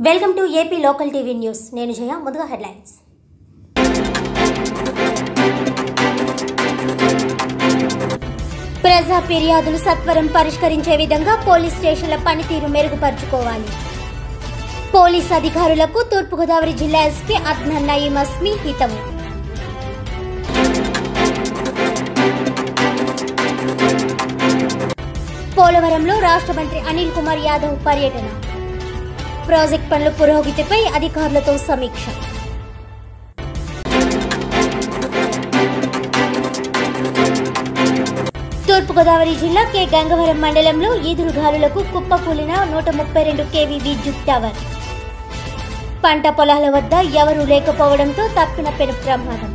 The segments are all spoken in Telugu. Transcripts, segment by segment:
Welcome to AP local TV news నేను జయ ముందుగా హెడ్లైన్స్ ప్రజా ఫిర్యాదులు సత్వరం పరిష్కరించే విధంగా పోలీస్ స్టేషన్ల పనితీరు మెరుగుపరుచుకోవాలి పోలీస్ అధికారులకు తూర్పుగోదావరి జిల్లా ఎస్పీ అద్నన్ నయీం అస్మి హితవు పోలవరంలో రాష్ట్ర మంత్రి అనిల్ కుమార్ యాదవ్ పర్యటన ప్రాజెక్ట్ పనుల పురోగతిపై అధికారులతో సమీక్ష తూర్పుగోదావరి జిల్లా కె గంగవరం మండలంలో ఈదురుగాలులకు కుప్పకూలిన నూట ముప్పై రెండు కేవీ విద్యుత్ టవర్ పంట పొలాల వద్ద ఎవరూ లేకపోవడంతో తప్పిన పెను ప్రమాదం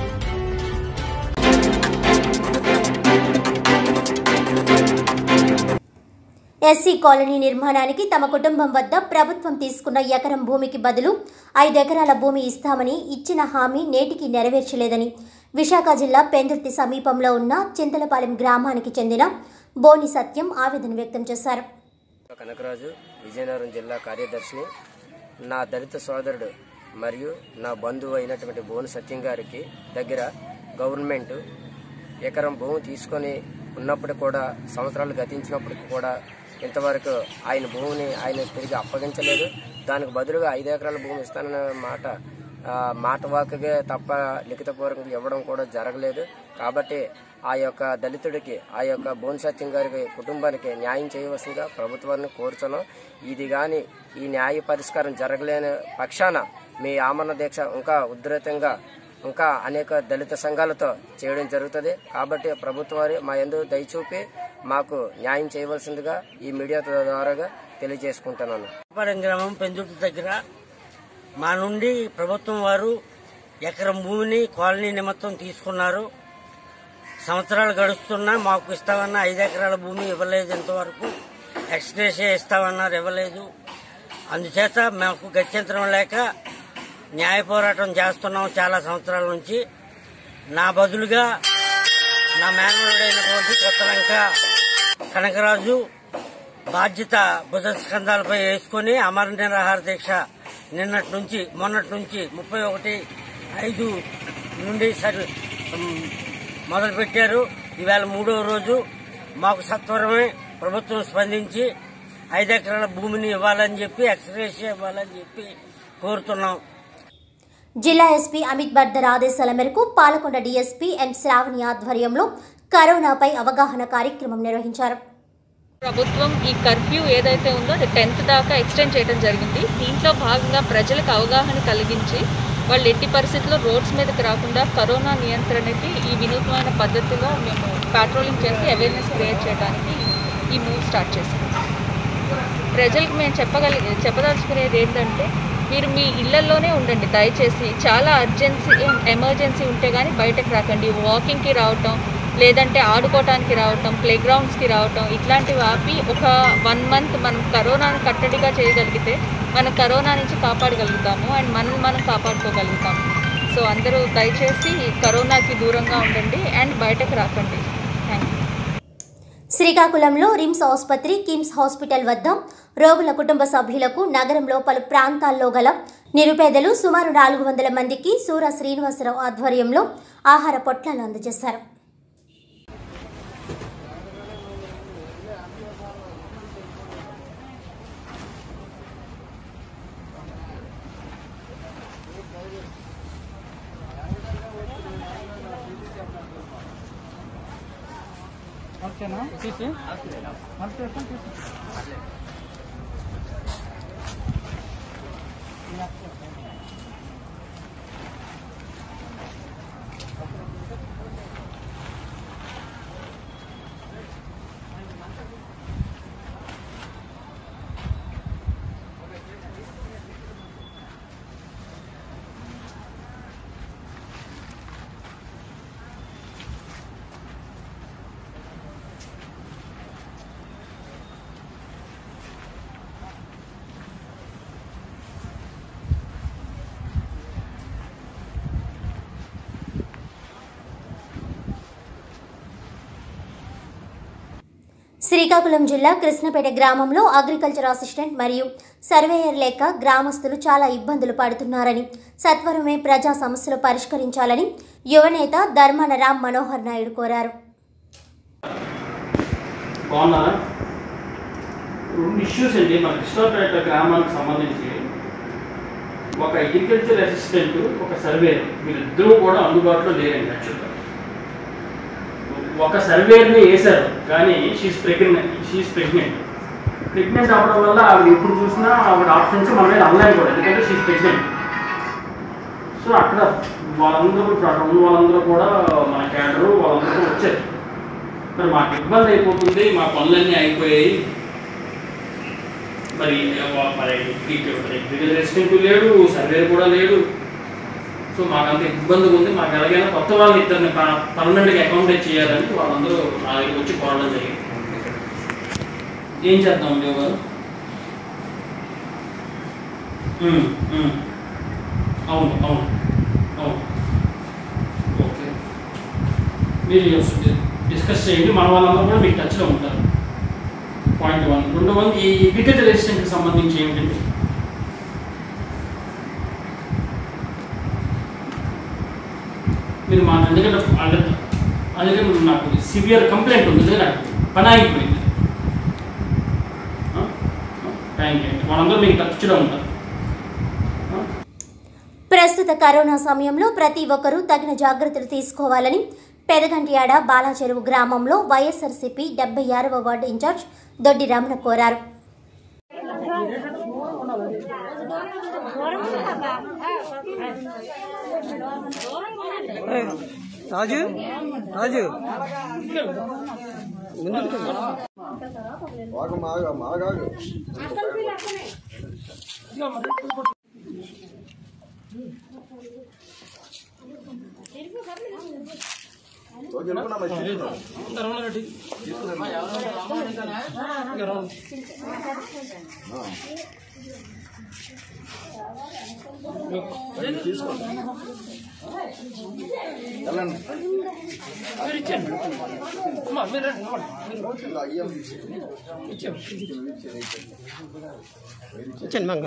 ఎస్సీ కాలనీ నిర్మాణానికి తమ కుటుంబం వద్ద ప్రభుత్వం తీసుకున్న ఎకరం భూమికి బదులు ఐదు ఎకరాల భూమి ఇస్తామని ఇచ్చిన హామీ నేటికి నెరవేర్చలేదని విశాఖ జిల్లా పెందుర్తి సమీపంలో ఉన్న చింతలపాలెం గ్రామానికి చెందిన బోని సత్యం ఆవేదన వ్యక్తం చేశారు కనకరాజు విజయనగరం జిల్లా కార్యదర్శిని నా దళిత సోదరుడు మరియు నా బంధువు అయినటువంటి బోను సత్యం గారికి దగ్గర గవర్నమెంట్ ఎకరం భూమి తీసుకొని ఉన్నప్పుడు కూడా సంవత్సరాలు గతించినప్పటికీ కూడా ఇంతవరకు ఆయన భూమిని ఆయన తిరిగి అప్పగించలేదు దానికి బదులుగా ఐదు ఎకరాల భూమి ఇస్తానన్న మాట ఆ, మాట వాకుగా తప్ప లిఖితపూర్వకంగా ఇవ్వడం కూడా జరగలేదు కాబట్టి ఆ యొక్క దళితుడికి ఆ యొక్క బోన్ సత్యం గారి కుటుంబానికి న్యాయం చేయవలసిందిగా ప్రభుత్వాన్ని కోరుతున్నాం ఇది కానీ ఈ న్యాయ పరిష్కారం జరగలేని పక్షాన మీ ఆమరణ దీక్ష ఇంకా ఉధృతంగా ఇంకా అనేక దళిత సంఘాలతో చేయడం జరుగుతుంది కాబట్టి ప్రభుత్వాన్ని మా ఎందు దయచూపి మాకు న్యాయం చేయవలసిందిగా ఈ మీడియా ద్వారాగా తెలియజేసుకుంటున్నాను పాలెం గ్రామం పెందుర్తి దగ్గర మా నుండి ప్రభుత్వం వారు ఎకరం భూమిని కాలనీ నిమిత్తం తీసుకున్నారు సంవత్సరాలు గడుస్తున్నా మాకు ఇస్తామన్న ఐదు ఎకరాల భూమి ఇవ్వలేదు ఇంతవరకు ఎక్స్గ్రేషియా ఇస్తామన్నారు ఇవ్వలేదు అందుచేత మాకు గత్యంతరం లేక న్యాయ పోరాటం చేస్తున్నాం చాలా సంవత్సరాల నుంచి నా బదులుగా నా మేనలుడైనటువంటి కొత్తలంక కనకరాజు బాధ్యత భుజ స్కంధాలపై వేసుకుని అమర నిరాహార దీక్ష నిన్నటి నుంచి మొన్నటి నుంచి ముప్పై ఒకటి ఐదు నుండి సరి ఉమ్, మొదలు పెట్టారు ఇవాళ మూడవ రోజు మాకు సత్వరమే ప్రభుత్వం స్పందించి ఐదు ఎకరాల భూమిని ఇవ్వాలని చెప్పి ఎక్స్గ్రేషియా ఇవ్వాలని చెప్పి కోరుతున్నాం జిల్లా ఎస్పీ అమిత్ బర్దర్ ఆదేశాల మేరకు పాలకొండ డీఎస్పీ ఎం శ్రావణి ఆధ్వర్యంలో కరోనాపై అవగాహన కార్యక్రమం నిర్వహించారు ప్రభుత్వం ఈ కర్ఫ్యూ ఏదైతే ఉందో అది టెన్త్ దాకా ఎక్స్టెండ్ చేయడం జరిగింది దీంట్లో భాగంగా ప్రజలకు అవగాహన కలిగించి వాళ్ళు ఎట్టి పరిస్థితుల్లో రోడ్స్ మీదకి రాకుండా కరోనా నియంత్రణకి ఈ వినూత్నమైన పద్ధతిలో మేము పాట్రోలింగ్ చేసి అవేర్నెస్ క్రియేట్ చేయడానికి ఈ మూవ్ స్టార్ట్ చేసాం ప్రజలకు మేము చెప్పగలి చెప్పదలుచుకునేది ఏంటంటే మీరు మీ ఇళ్లలోనే ఉండండి దయచేసి చాలా అర్జెన్సీ ఎమర్జెన్సీ ఉంటే కానీ బయటకు రాకండి వాకింగ్కి రావటం లేదంటే ఆడుకోవటానికి రావటం ప్లే గ్రౌండ్స్కి రావటం ఇట్లాంటివి ఆపి ఒక వన్ మంత్ మనం కరోనాను కట్టడిగా చేయగలిగితే మనం కరోనా నుంచి కాపాడగలుగుతాము అండ్ మనల్ని మనం కాపాడుకోగలుగుతాము సో అందరూ దయచేసి కరోనాకి దూరంగా ఉండండి అండ్ బయటకు రాకండి థ్యాంక్ యూ శ్రీకాకుళంలో రిమ్స్ ఆసుపత్రి కిమ్స్ హాస్పిటల్ వద్ద రోగుల కుటుంబ సభ్యులకు నగరంలో పలు ప్రాంతాల్లో గల నిరుపేదలు సుమారు నాలుగు వందల మందికి సూర శ్రీనివాసరావు ఆధ్వర్యంలో ఆహార పొట్లాలు అందజేశారు శ్రీకాకుళం జిల్లా కృష్ణపేట గ్రామంలో అగ్రికల్చర్ అసిస్టెంట్ మరియు సర్వేయర్ లేక గ్రామస్తులు చాలా ఇబ్బందులు పడుతున్నారని సత్వరమే ప్రజా సమస్యలు పరిష్కరించాలని యువనేత ధర్మాన రామ్ మనోహర్ నాయుడు కోరారు బాగున్నారా రెండు ఇష్యూస్ అండి మన కృష్ణాపేట గ్రామానికి సంబంధించి ఒక అగ్రికల్చర్ అసిస్టెంట్ ఒక సర్వేర్ వీరిద్దరూ కూడా అందుబాటులో లేరండి యాక్చువల్గా ఒక సర్వేర్ని వేశారు కానీ she's pregnant she's pregnant pregnant అవ్వడం వల్ల ఆవిడ ఎప్పుడు చూసినా ఆవిడ ఆప్షన్స్ మన మీద అన్నాయి కూడా ఎందుకంటే షీస్ ప్రెగ్నెంట్ సో అక్కడ వాళ్ళందరూ ఇప్పుడు అక్కడ ఉన్న వాళ్ళందరూ కూడా మన క్యాడరు వాళ్ళందరూ వచ్చారు మరి మాకు ఇబ్బంది అయిపోతుంది మా పనులన్నీ అయిపోయాయి మరి వా- మరి ఎగ్జిక్యూటివ్ రెసిడెంట్ లేడు సర్వేర్ కూడా లేడు సో మాకు అంత ఇబ్బందిగా ఉంది మాకు ఎలాగైనా కొత్త వాళ్ళని ఇద్దరిని పర్మనెంట్గా అకౌంటేట్ చేయాలని వాళ్ళందరూ నా దగ్గరికి వచ్చి కోరడం జరిగింది ఏం చేద్దాం దేవ్ గారు ఉమ్, ఉమ్. అవును అవును అవును ఓకే మీరు డిస్కస్ చేయండి మన వాళ్ళందరూ కూడా మీకు టచ్లో ఉంటారు పాయింట్ వన్ రెండు వన్ ఈ అగ్రికల్చర్ రెసిస్టెంట్కి సంబంధించి ఏమిటంటే మీరు మా ఎందుకంటే వాళ్ళ- అందుకే నాకు సివియర్ కంప్లైంట్ ఉంది ఎందుకంటే నాకు పని ఆగిపోయింది థ్యాంక్ యూ వాళ్ళందరూ మీకు టచ్లో ఉంటారు ఆ? ప్రస్తుత కరోనా సమయంలో ప్రతి ఒక్కరూ తగిన జాగ్రత్తలు తీసుకోవాలని పెదగంటియాడ బాలాచెరువు గ్రామంలో వైఎస్ఆర్సీపీ డెబ్బై ఆరవ వార్డు ఇన్ఛార్జ్ దొడ్డి రమణ కోరారు రాజు రాజు ఇచ్చండి మంగ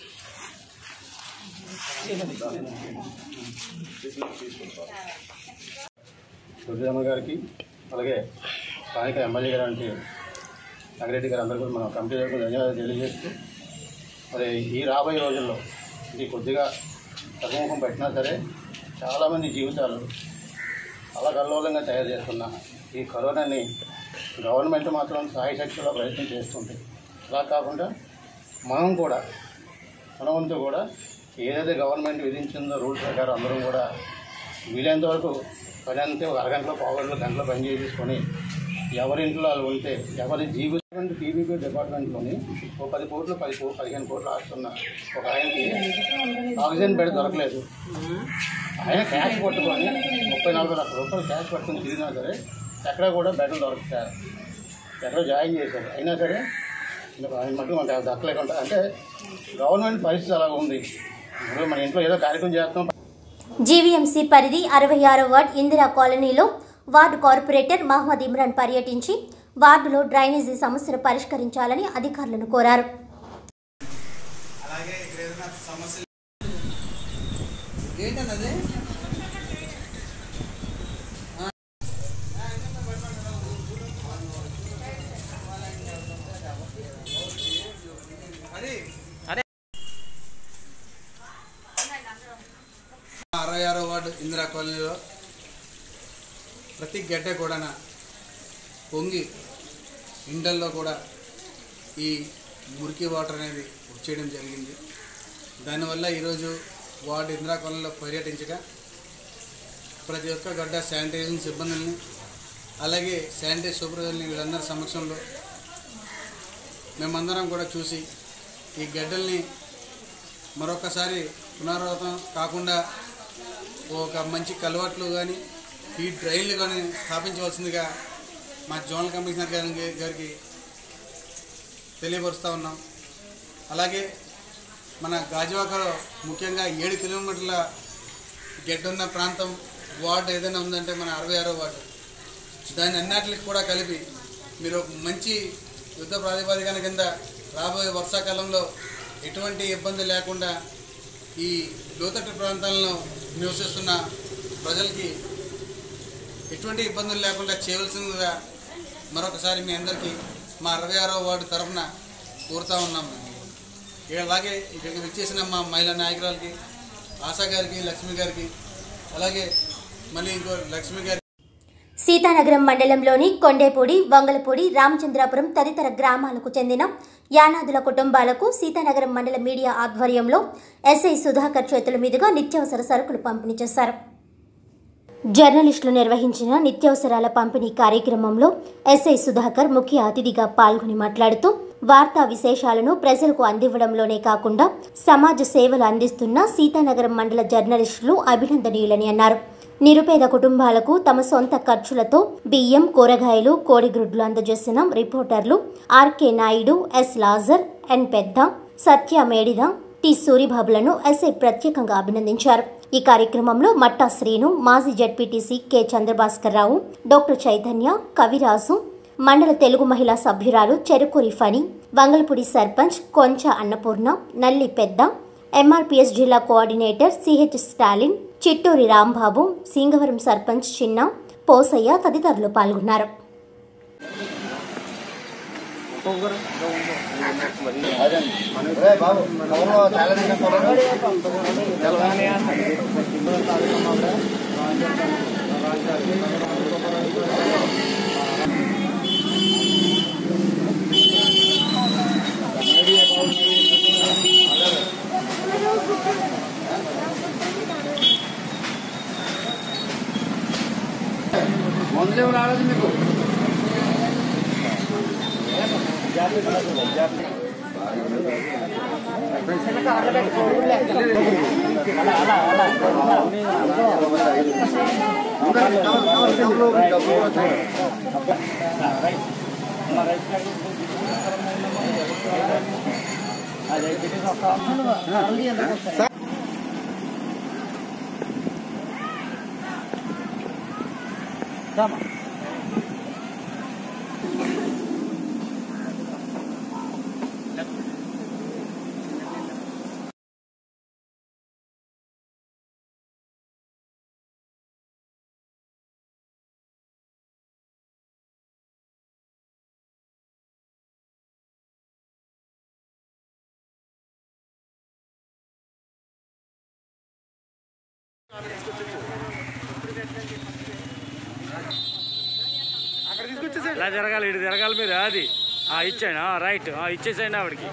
దుర్గమ్మ గారికి అలాగే స్థానిక ఎమ్మెల్యే గారు అంటే రంగారెడ్డి గారు అందరూ కూడా మనం కమిటీ తరపున ధన్యవాదాలు తెలియజేస్తూ మరి ఈ రాబోయే రోజుల్లో ఇది కొద్దిగా తగ్గుముఖం పెట్టినా సరే చాలామంది జీవితాలు అలకల్లోలంగా తయారు చేస్తున్న ఈ కరోనాని గవర్నమెంట్ మాత్రం సాయి శక్తిలో ప్రయత్నం చేస్తుంది అలా కాకుండా మనం కూడా మనవంతు కూడా ఏదైతే గవర్నమెంట్ విధించిందో రూల్స్ ప్రకారం అందరం కూడా వీలైనంత వరకు పని అంతే ఒక అరగంటలో పావు గంటలో గంటలో పని చేసేసుకొని ఎవరింట్లో వాళ్ళు ఉంటే ఎవరి జీవితం టీబీపీ డిపార్ట్మెంట్లోని ఒక పది కోట్లు పది కో పదిహేను కోట్లు ఆస్తున్న ఒక ఆయనకి ఆక్సిజన్ బెడ్ దొరకలేదు ఆయన క్యాష్ పట్టుకొని ముప్పై నలభై లక్షల రూపాయలు క్యాష్ పట్టుకొని తిరిగినా సరే ఎక్కడ కూడా బెడ్లు దొరుకుతారు ఎక్కడో జాయిన్ చేశారు అయినా సరే ఇంకా ఆయన మటుకు మనకు దక్కలేకుండా అంటే గవర్నమెంట్ పరిస్థితి అలా ఉంది ఇప్పుడు మన ఇంట్లో ఏదో కార్యక్రమం చేస్తాం జీవీఎంసీ పరిధి అరవై ఆరో వార్డ్ ఇందిరా కాలనీలో వార్డు కార్పొరేటర్ మహమ్మద్ ఇమ్రాన్ పర్యటించి వార్డులో డ్రైనేజీ సమస్యను పరిష్కరించాలని అధికారులను కోరారు అరవై ఆరో వార్డు ఇందిరా కాలనీలో ప్రతి గడ్డ కూడా పొంగి ఇండల్లో కూడా ఈ మురికి వాటర్ అనేది వచ్చేయడం జరిగింది దానివల్ల ఈరోజు వార్డు ఇందిరా కాలనీలో పర్యటించగా ప్రతి ఒక్క గడ్డ శానిటైజింగ్ సిబ్బందుల్ని అలాగే శానిటైజ్ సూపర్వైజర్ని వీళ్ళందరి సమక్షంలో మేమందరం కూడా చూసి ఈ గడ్డల్ని మరొకసారి పునరావృతం కాకుండా ఒక మంచి కలవట్లు కానీ ఈ డ్రైన్లు కానీ స్థాపించవలసిందిగా మా జోనల్ కమిషనర్ గారి గారికి తెలియపరుస్తూ ఉన్నాం అలాగే మన గాజువాకలో ముఖ్యంగా ఏడు కిలోమీటర్ల గెడ్డున్న ప్రాంతం వార్డు ఏదైనా ఉందంటే మన అరవై ఆరో వార్డు దాని అన్నిటికి కూడా కలిపి మీరు ఒక మంచి యుద్ధ ప్రాతిపదికన కింద రాబోయే వర్షాకాలంలో ఎటువంటి ఇబ్బంది లేకుండా ఈ లోతట్టు ప్రాంతాలను నివసిస్తున్న ప్రజలకి ఎటువంటి ఇబ్బందులు లేకుండా చేయవలసిందిగా మరొకసారి మీ అందరికీ మా అరవై ఆరో వార్డు తరఫున కోరుతా ఉన్నాం మేము ఇక అలాగే ఇక్కడికి విచ్చేసిన మా మహిళా నాయకురాలకి ఆశా గారికి లక్ష్మి గారికి అలాగే మళ్ళీ ఇంకో లక్ష్మి గారికి సీతానగరం మండలంలోని కొండేపూడి వంగలపూడి రామచంద్రాపురం తదితర గ్రామాలకు చెందిన యానాదుల కుటుంబాలకు సీతానగరం మండల మీడియా ఆధ్వర్యంలో ఎస్ఐ సుధాకర్ చేతుల మీదుగా నిత్యావసర సరుకులు పంపిణీ చేశారు జర్నలిస్టులు నిర్వహించిన నిత్యావసరాల పంపిణీ కార్యక్రమంలో ఎస్ఐ సుధాకర్ ముఖ్య అతిథిగా పాల్గొని మాట్లాడుతూ వార్తా విశేషాలను ప్రజలకు అందివ్వడంలోనే కాకుండా సమాజ సేవలు అందిస్తున్న సీతానగరం మండల జర్నలిస్టులు అభినందనీయులని అన్నారు నిరుపేద కుటుంబాలకు తమ సొంత ఖర్చులతో బియ్యం కూరగాయలు కోడిగ్రుడ్లు అందజేసిన రిపోర్టర్లు R K Naidu S Lazar N Pedda Satya మేడిద T సూరిబాబులను SI ప్రత్యేకంగా అభినందించారు ఈ కార్యక్రమంలో మట్టా శ్రీను మాజీ ZPTC K Chandrabhaskar Rao doctor Chaitanya Kaviraju మండల తెలుగు మహిళా సభ్యురాలు చెరుకూరి ఫణి వంగలపూడి సర్పంచ్ కొంచ అన్నపూర్ణ నల్లి పెద్ద ఎంఆర్పీఎస్ జిల్లా కోఆర్డినేటర్ సిహెచ్ స్టాలిన్ చిట్టూరి రాంబాబు సింగవరం సర్పంచ్ చిన్న పోసయ్య తదితరులు పాల్గొన్నారు ఇలా జరగాలి ఇటు జరగాలి మీరు అది ఆ, ఇచ్చేయండి ఆ, రైట్ ఆ, ఇచ్చేసేయండి ఆవిడకి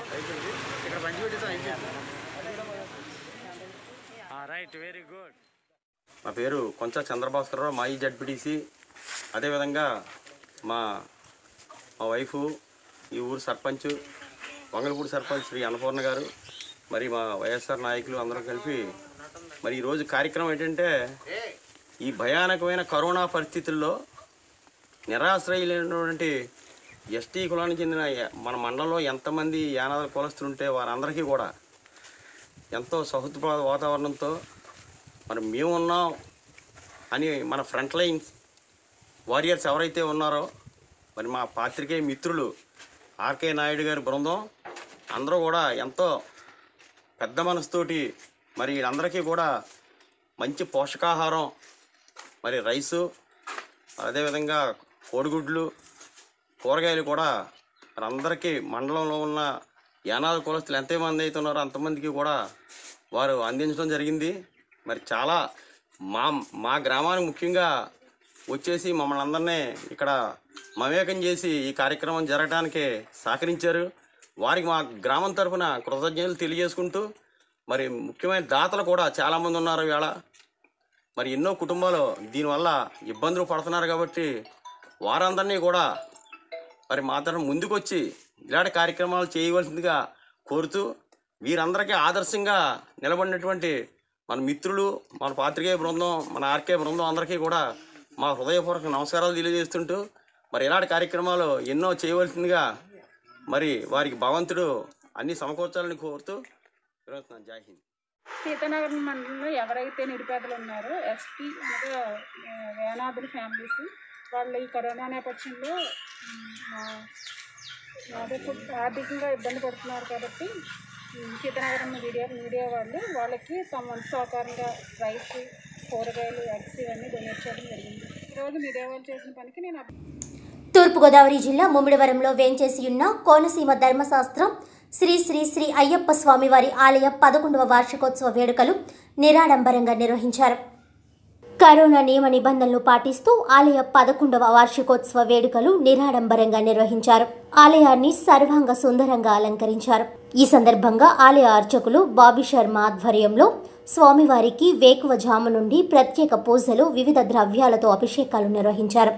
ఆ, రైట్ వెరీ గుడ్ నా పేరు కొంచ చంద్రభాస్కరరావు మాజీ జడ్పీటీసీ అదేవిధంగా మా మా వైఫ్ ఈ ఊరు సర్పంచ్ వంగలపూడి సర్పంచ్ శ్రీ అన్నపూర్ణ గారు మరి మా వైఎస్ఆర్ నాయకులు అందరూ కలిపి మరి ఈరోజు కార్యక్రమం ఏంటంటే ఈ భయానకమైన కరోనా పరిస్థితుల్లో నిరాశ్రయులైనటువంటి ఎస్టీ కులానికి చెందిన ఎ- మన మండలంలో ఎంతమంది యానాదుల కులస్తులు ఉంటే వారందరికీ కూడా ఎంతో సౌహృద వాతావరణంతో మరి మేము ఉన్నాం అని మన ఫ్రంట్ లైన్స్ వారియర్స్ ఎవరైతే ఉన్నారో మరి మా పాత్రికేయ మిత్రులు ఆర్కే నాయుడు గారి బృందం అందరూ కూడా ఎంతో పెద్ద మనసుతోటి మరి వీళ్ళందరికీ కూడా మంచి పోషకాహారం మరి రైసు అదేవిధంగా కోడిగుడ్లు కూరగాయలు కూడా మరి అందరికీ మండలంలో ఉన్న యానాది కులస్తులు ఎంతమంది అయితే ఉన్నారో అంతమందికి కూడా వారు అందించడం జరిగింది మరి చాలా మా మా గ్రామానికి ముఖ్యంగా వచ్చేసి మమ్మల్ని అందరినీ ఇక్కడ మమేకం చేసి ఈ కార్యక్రమం జరగడానికి సహకరించారు వారికి మా గ్రామం తరఫున కృతజ్ఞతలు తెలియజేసుకుంటూ మరి ముఖ్యమైన దాతలు కూడా చాలామంది ఉన్నారు ఇవాళ మరి ఎన్నో కుటుంబాలు దీనివల్ల ఇబ్బందులు పడుతున్నారు కాబట్టి వారందరినీ కూడా మరి మాత్రం ముందుకొచ్చి ఇలాంటి కార్యక్రమాలు చేయవలసిందిగా కోరుతూ వీరందరికీ ఆదర్శంగా నిలబడినటువంటి మన మిత్రులు మన పాత్రికేయ బృందం మన ఆర్కే బృందం అందరికీ కూడా మా హృదయపూర్వక నమస్కారాలు తెలియజేస్తుంటూ మరి ఇలాంటి కార్యక్రమాలు ఎన్నో చేయవలసిందిగా మరి వారికి భగవంతుడు అన్ని సమకూర్చాలని కోరుతూ విరమిస్తున్నాను జై హింద్ సీతానగరం మండలంలో ఎవరైతే నిరుపేదలు ఉన్నారో ఎస్టీ అనగా ఆ, వేలాదుల ఫ్యామిలీస్ వాళ్ళు ఈ కరోనా నేపథ్యంలో ఆర్థిక ఆర్థికంగా ఇబ్బంది పడుతున్నారు కాబట్టి ఉమ్, సీతానగరం మీడియా మీడియా వాళ్ళు వాళ్ళకి తమ వంతు సహకారంగా రైస్ కూరగాయలు ఎగ్స్ ఇవన్నీ డొనేట్ చేయడం జరిగింది ఈరోజు మీడియా వాళ్ళు చేసిన పనికి నేను అప్- తూర్పుగోదావరి జిల్లా ముమ్మిడివరంలో వేంచేసి ఉన్న కోనసీమ ధర్మశాస్త్రం శ్రీ శ్రీ శ్రీ అయ్యప్ప స్వామివారి ఆలయ పదకొండవ వార్షికోత్సవ వేడుకలు నిరాడంబరంగా నిర్వహించారు కరోనా నియమ నిబంధనలు పాటిస్తూ ఆలయ పదకొండవ వార్షికోత్సవ వేడుకలు నిరాడంబరంగా నిర్వహించారు ఆలయాన్ని సర్వాంగ సుందరంగా అలంకరించారు ఈ సందర్భంగా ఆలయ అర్చకులు బాబీ శర్మ ఆధ్వర్యంలో స్వామివారికి వేకువజాము నుండి ప్రత్యేక పూజలు వివిధ ద్రవ్యాలతో అభిషేకాలు నిర్వహించారు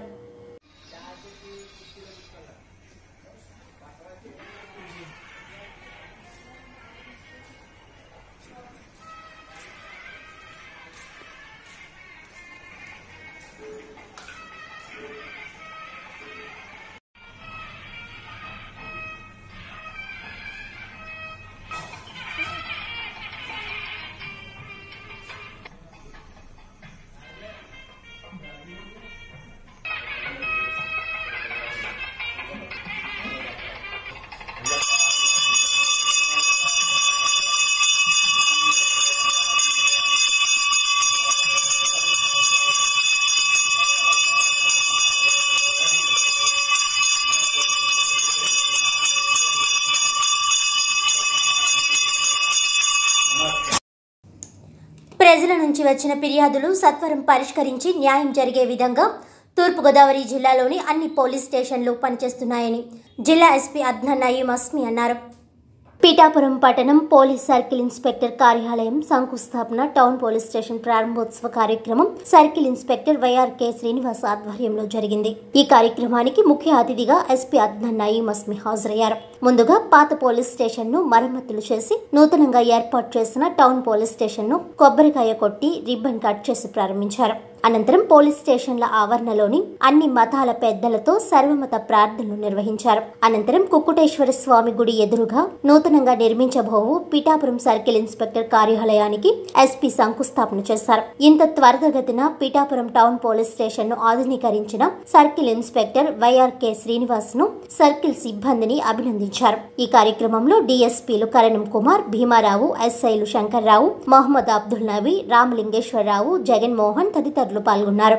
ప్రజల నుంచి వచ్చిన ఫిర్యాదులు సత్వరం పరిష్కరించి న్యాయం జరిగే విధంగా తూర్పుగోదావరి జిల్లాలోని అన్ని పోలీస్ స్టేషన్లు పనిచేస్తున్నాయని జిల్లా ఎస్పీ అద్నా నయీం అస్మి అన్నారు పీఠాపురం పట్టణం పోలీస్ సర్కిల్ ఇన్స్పెక్టర్ కార్యాలయం శంకుస్థాపన టౌన్ పోలీస్ స్టేషన్ ప్రారంభోత్సవ కార్యక్రమం సర్కిల్ ఇన్స్పెక్టర్ వైఆర్కే శ్రీనివాస్ ఆధ్వర్యంలో జరిగింది ఈ కార్యక్రమానికి ముఖ్య అతిథిగా ఎస్పీ అద్నన్ నయీం అస్మి హాజరయ్యారు ముందుగా పాత పోలీస్ స్టేషన్ ను మరమ్మతులు చేసి నూతనంగా ఏర్పాటు చేసిన టౌన్ పోలీస్ స్టేషన్ ను కొబ్బరికాయ కొట్టి రిబ్బన్ కట్ చేసి ప్రారంభించారు అనంతరం పోలీస్ స్టేషన్ల ఆవరణలోని అన్ని మతాల పెద్దలతో సర్వమత ప్రార్థనలు నిర్వహించారు అనంతరం కుక్కుటేశ్వర స్వామి గుడి ఎదురుగా నూతనంగా నిర్మించబోవు పిఠాపురం సర్కిల్ ఇన్స్పెక్టర్ కార్యాలయానికి ఎస్పీ శంకుస్థాపన చేశారు ఇంత త్వరితగతిన పిఠాపురం టౌన్ పోలీస్ స్టేషన్ ను ఆధునీకరించిన సర్కిల్ ఇన్స్పెక్టర్ వైఆర్కే శ్రీనివాస్ ను సర్కిల్ సిబ్బందిని అభినందించారు ఈ కార్యక్రమంలో డీఎస్పీలు కరణం కుమార్ భీమారావు ఎస్ఐలు శంకర్రావు మహమ్మద్ అబ్దుల్ నబీ రామలింగేశ్వరరావు జగన్మోహన్ తదితరులు పాల్గొన్నారు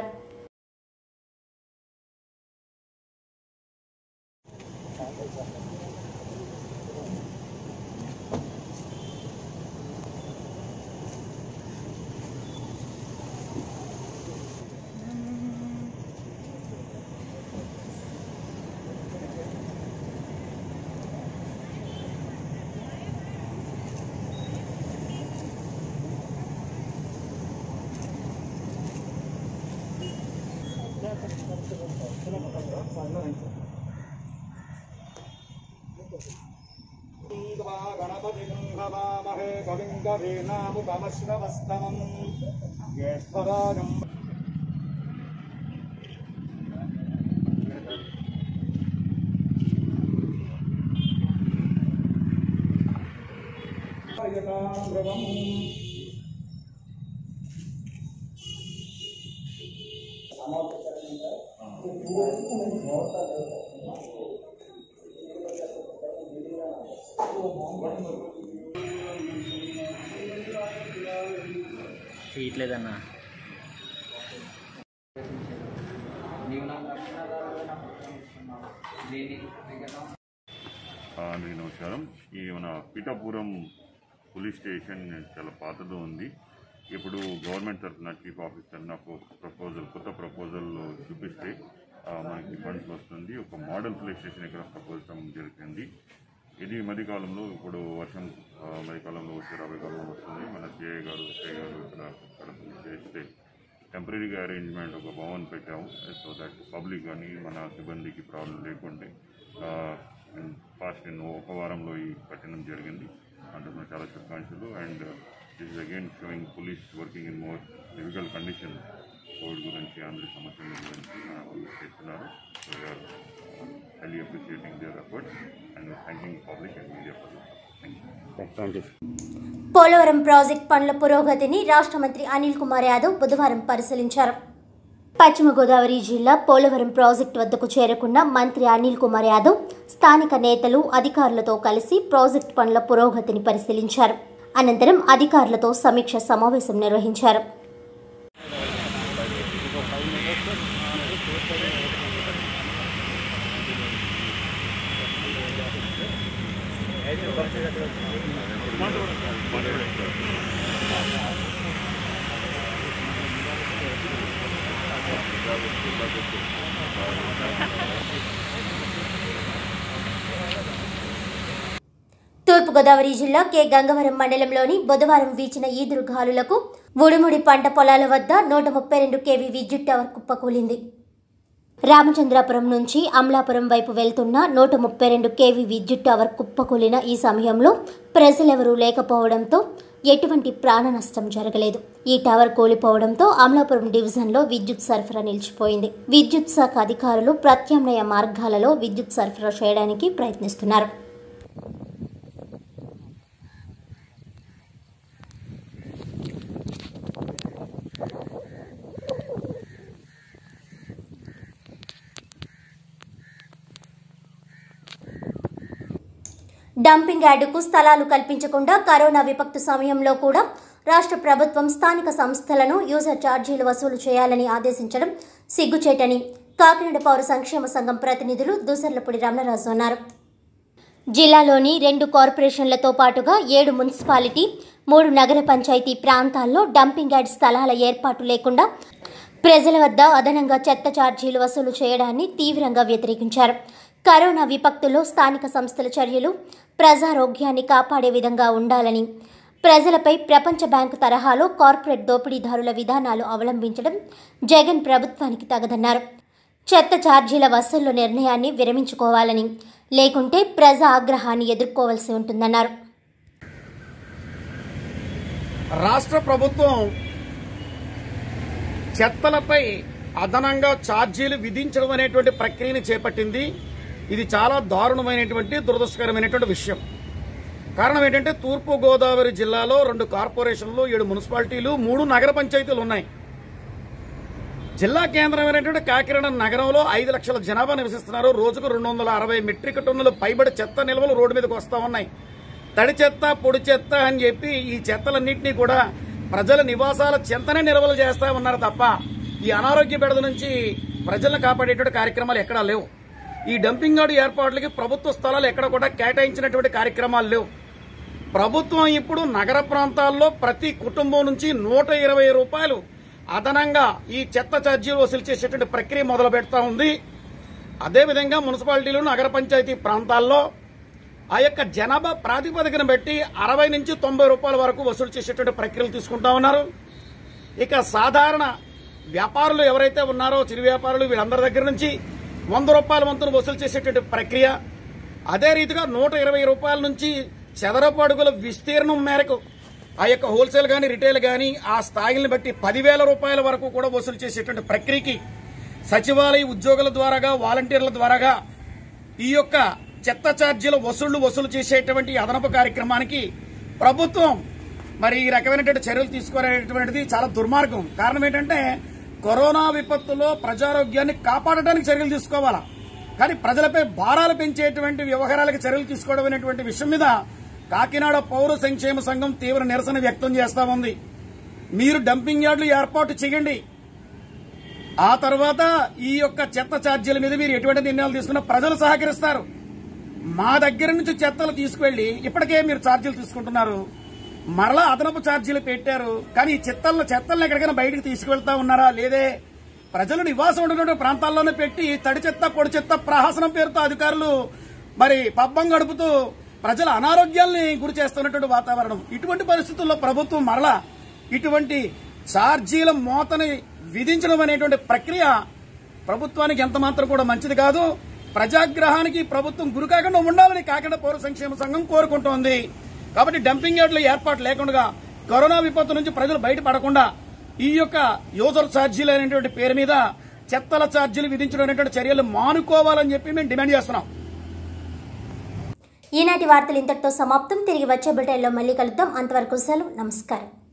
గణపతిమహే కవిం కవీనాముపమశ్రవస్తమం జ్యేష్ఠరాజం ధ్రువం చేయట్లేదన్నా అందరికీ నమస్కారం ఈ మన పిఠాపురం పోలీస్ స్టేషన్ చాలా పాతది ఉంది ఇప్పుడు గవర్నమెంట్ తరఫున చీఫ్ ఆఫీసర్ నాకు ప్రపోజల్ కొత్త ప్రపోజల్ చూపిస్తే ఆ, మనకి ఫండ్స్ వస్తుంది ఒక మోడల్ పోలీస్ స్టేషన్ ఇక్కడ ప్రపోజ్ చేయడం జరుగుతుంది ఇది మధ్యకాలంలో ఇప్పుడు వర్షం ఆ, మధ్యకాలంలో వచ్చే రాబోయే కాలంలో వస్తుంది మన సిఐ గారు ఎస్ఐ గారు ఇక్కడ ఇక్కడ చేస్తే టెంపరీగా అరేంజ్మెంట్ ఒక భవన్ పెట్టాము సో దట్ పబ్లిక్ కానీ మన సిబ్బందికి ప్రాబ్లం లేకుంటే ఫాస్ట్ ఇన్ ఒక వారంలో ఈ కట్టడం జరిగింది అందుకు చాలా శుభాకాంక్షలు and this again showing police working in more difficult condition COVID గురించి అందరి సమస్యల గురించి మన పోలీస్ చేస్తున్నారు so we are highly appreciating their efforts and thanking public and media for thank you Polavaram project పనుల పురోగతిని రాష్ట్ర మంత్రి అనిల్ కుమార్ యాదవ్ బుధవారం పరిశీలించారు పశ్చిమ గోదావరి జిల్లా పోలవరం ప్రాజెక్టు వద్దకు చేరుకున్న మంత్రి అనిల్ కుమార్ యాదవ్ స్థానిక నేతలు అధికారులతో కలిసి ప్రాజెక్టు పనుల పురోగతిని పరిశీలించారు అనంతరం అధికారులతో సమీక్ష సమావేశం నిర్వహించారు తూర్పుగోదావరి జిల్లా కె గంగవరం మండలంలోని బుధవారం వీచిన ఈదురు గాలులకు ఉడుముడి పంట పొలాల వద్ద నూట ముప్పై రెండు కేవీ విద్యుత్ టవర్ కుప్పకూలింది రామచంద్రాపురం నుంచి అమలాపురం వైపు వెళ్తున్న నూట ముప్పై రెండు కేవీ విద్యుత్ టవర్ కుప్పకూలిన ఈ సమయంలో ప్రజలెవరూ లేకపోవడంతో ఎటువంటి ప్రాణ నష్టం జరగలేదు ఈ టవర్ కూలిపోవడంతో అమలాపురం డివిజన్లో విద్యుత్ సరఫరా నిలిచిపోయింది విద్యుత్ శాఖ అధికారులు ప్రత్యామ్నాయ మార్గాలలో విద్యుత్ సరఫరా చేయడానికి ప్రయత్నిస్తున్నారు డంపింగ్ యార్డుకు స్థలాలు కల్పించకుండా కరోనా విపత్తు సమయంలో కూడా రాష్ట్ర ప్రభుత్వం స్థానిక సంస్థలను యూజర్ ఛార్జీలు వసూలు చేయాలని ఆదేశించడం సిగ్గుచేటని కాకినాడ పౌర సంక్షేమ సంఘం ప్రతినిధులు దూసర్లపూడి రమణరాజు అన్నారు జిల్లాలోని రెండు కార్పొరేషన్లతో పాటుగా ఏడు మున్సిపాలిటీ మూడు నగర పంచాయతీ ప్రాంతాల్లో డంపింగ్ యార్డ్ స్థలాల ఏర్పాటు లేకుండా ప్రజల వద్ద అదనంగా చెత్త ఛార్జీలు వసూలు చేయడాన్ని తీవ్రంగా వ్యతిరేకించారు కరోనా విపత్తులో స్థానిక సంస్థల చర్యలు ప్రజారోగ్యాన్ని కాపాడే విధంగా ఉండాలని ప్రజలపై ప్రపంచ బ్యాంకు తరహాలో కార్పొరేట్ దోపిడీదారుల విధానాలు అవలంబించడం జగన్ ప్రభుత్వానికి తగదన్నారు చెత్త ఛార్జీల వసూళ్ల నిర్ణయాన్ని విరమించుకోవాలని లేకుంటే ప్రజా ఆగ్రహాన్ని ఎదుర్కోవాల్సి ఉంటుందన్నారు రాష్ట్ర ప్రభుత్వం చెత్తలపై అదనంగా ఛార్జీలు విధించడం అనేటువంటి ప్రక్రియను చేపట్టింది ఇది చాలా దారుణమైనటువంటి దురదృష్టకరమైనటువంటి విషయం కారణం ఏంటంటే తూర్పు గోదావరి జిల్లాలో రెండు కార్పొరేషన్లు ఏడు మున్సిపాలిటీలు మూడు నగర పంచాయతీలు ఉన్నాయి జిల్లా కేంద్రమైనటువంటి కాకినాడ నగరంలో ఐదు లక్షల జనాభా నివసిస్తున్నారు రోజుకు రెండు వందల అరవై మెట్రిక్ టన్నులు పైబడి చెత్త నిల్వలు రోడ్డు మీదకి వస్తా ఉన్నాయి తడి చెత్త పొడి చెత్త అని చెప్పి ఈ చెత్తలన్నింటినీ కూడా ప్రజల నివాసాల చెంతనే నిల్వలు చేస్తా ఉన్నారు తప్ప ఈ అనారోగ్య బెడద నుంచి ప్రజలను కాపాడేటువంటి కార్యక్రమాలు ఎక్కడా లేవు ఈ డంపింగ్ యార్డు ఏర్పాట్లకి ప్రభుత్వ స్థలాలు ఎక్కడ కూడా కేటాయించినటువంటి కార్యక్రమాలు లేవు ప్రభుత్వం ఇప్పుడు నగర ప్రాంతాల్లో ప్రతి కుటుంబం నుంచి నూట ఇరవై రూపాయలు అదనంగా ఈ చెత్త ఛార్జీలు వసూలు చేసేటువంటి ప్రక్రియ మొదలు పెడతా ఉంది అదేవిధంగా మున్సిపాలిటీలు నగర పంచాయతీ ప్రాంతాల్లో ఆ యొక్క జనాభా ప్రాతిపదికన బట్టి అరవై నుంచి తొంభై రూపాయల వరకు వసూలు చేసేటువంటి ప్రక్రియలు తీసుకుంటా ఉన్నారు ఇక సాధారణ వ్యాపారులు ఎవరైతే ఉన్నారో చిరు వ్యాపారులు వీళ్ళందరి దగ్గర నుంచి వంద రూపాయల వంతును వసూలు చేసేటువంటి ప్రక్రియ అదే రీతిగా నూట ఇరవై రూపాయల నుంచి చదరపు అడుగుల విస్తీర్ణం మేరకు ఆ యొక్క హోల్సేల్ కానీ రిటైల్ కానీ ఆ స్థాయిని బట్టి పదివేల రూపాయల వరకు కూడా వసూలు చేసేటువంటి ప్రక్రియకి సచివాలయ ఉద్యోగుల ద్వారాగా వాలంటీర్ల ద్వారాగా ఈ యొక్క చెత్త ఛార్జీల వసూళ్లు వసూలు చేసేటువంటి అదనపు కార్యక్రమానికి ప్రభుత్వం మరి ఈ రకమైనటువంటి చర్యలు తీసుకోవాలనేటువంటిది చాలా దుర్మార్గం కారణం ఏంటంటే కరోనా విపత్తులో ప్రజారోగ్యాన్ని కాపాడడానికి చర్యలు తీసుకోవాలా కానీ ప్రజలపై భారాలు పెంచేటువంటి వ్యవహారాలకు చర్యలు తీసుకోవడం అనేటువంటి విషయం మీద కాకినాడ పౌర సంక్షేమ సంఘం తీవ్ర నిరసన వ్యక్తం చేస్తా ఉంది మీరు డంపింగ్ యార్డులు ఏర్పాటు చేయండి ఆ తర్వాత ఈ యొక్క చెత్త ఛార్జీల మీద మీరు ఎటువంటి నిర్ణయాలు తీసుకున్నా ప్రజలు సహకరిస్తారు మా దగ్గర నుంచి చెత్తలు తీసుకువెళ్లి ఇప్పటికే మీరు ఛార్జీలు తీసుకుంటున్నారు మరలా అదనపు ఛార్జీలు పెట్టారు కానీ ఈ చెత్తలను చెత్తలను ఎక్కడికైనా బయటకు తీసుకువెళ్తా ఉన్నారా లేదే ప్రజలు నివాసం ఉన్నటువంటి ప్రాంతాల్లోనే పెట్టి తడి చెత్త పొడి చెత్త ప్రహాసనం పేరుతో అధికారులు మరి పబ్బం గడుపుతూ ప్రజల అనారోగ్యాల్ని గురి చేస్తున్నటువంటి వాతావరణం ఇటువంటి పరిస్థితుల్లో ప్రభుత్వం మరలా ఇటువంటి ఛార్జీల మోతని విధించడం అనేటువంటి ప్రక్రియ ప్రభుత్వానికి ఎంత మాత్రం కూడా మంచిది కాదు ప్రజాగ్రహానికి ప్రభుత్వం గురి కాకుండా ఉండాలని కాకినాడ పౌర సంక్షేమ సంఘం కోరుకుంటోంది కాబట్టి డంపింగ్ యార్డుల ఏర్పాటు లేకుండా కరోనా విపత్తు నుంచి ప్రజలు బయటపడకుండా ఈ యొక్క యూజర్ ఛార్జీలు అనేటువంటి పేరు మీద చెత్తల ఛార్జీలు విధించడం అనేటువంటి చర్యలు మానుకోవాలని చెప్పి మేము డిమాండ్ చేస్తున్నాం ఈనాటి వార్తలు ఇంతటితో సమాప్తం తిరిగి వచ్చే బులెటిన్లో మళ్ళీ కలుద్దాం అంతవరకు సెలవు నమస్కారం